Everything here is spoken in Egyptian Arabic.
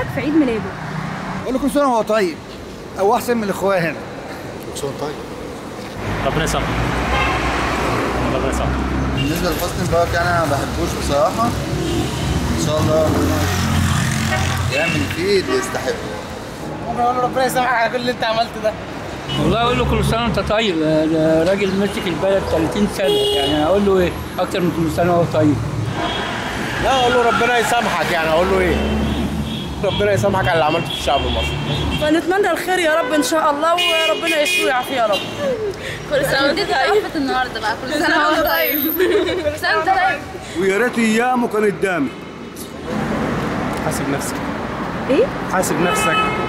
في عيد ميلاده اقول له كل سنه وهو طيب او احسن من الاخوان هنا كل سنه طيب ربنا يسامحك ربنا يسامحك بالنسبه لحسني مبارك يعني انا ما بحبوش بصراحه ان شاء الله ربنا يعمل فيه اللي يستحقه ممكن اقول له ربنا يسامحك على كل اللي انت عملته ده والله اقول له كل سنه وانت طيب ده راجل ماسك البلد 30 سنه يعني اقول له ايه اكتر من كل سنه وهو طيب لا اقول له ربنا يسامحك يعني اقول له ايه ربنا يسامحك على اللي عملته في الشعب المصري فنتمنى الخير يا رب ان شاء الله وربنا يشفيه ويعافيه يا رب كل سنه وانت طيب النهارده بقى كل سنه وانت طيب كل سنه وانت طيب ويا ريت ايامه كان قدامي حاسب نفسك ايه حاسب نفسك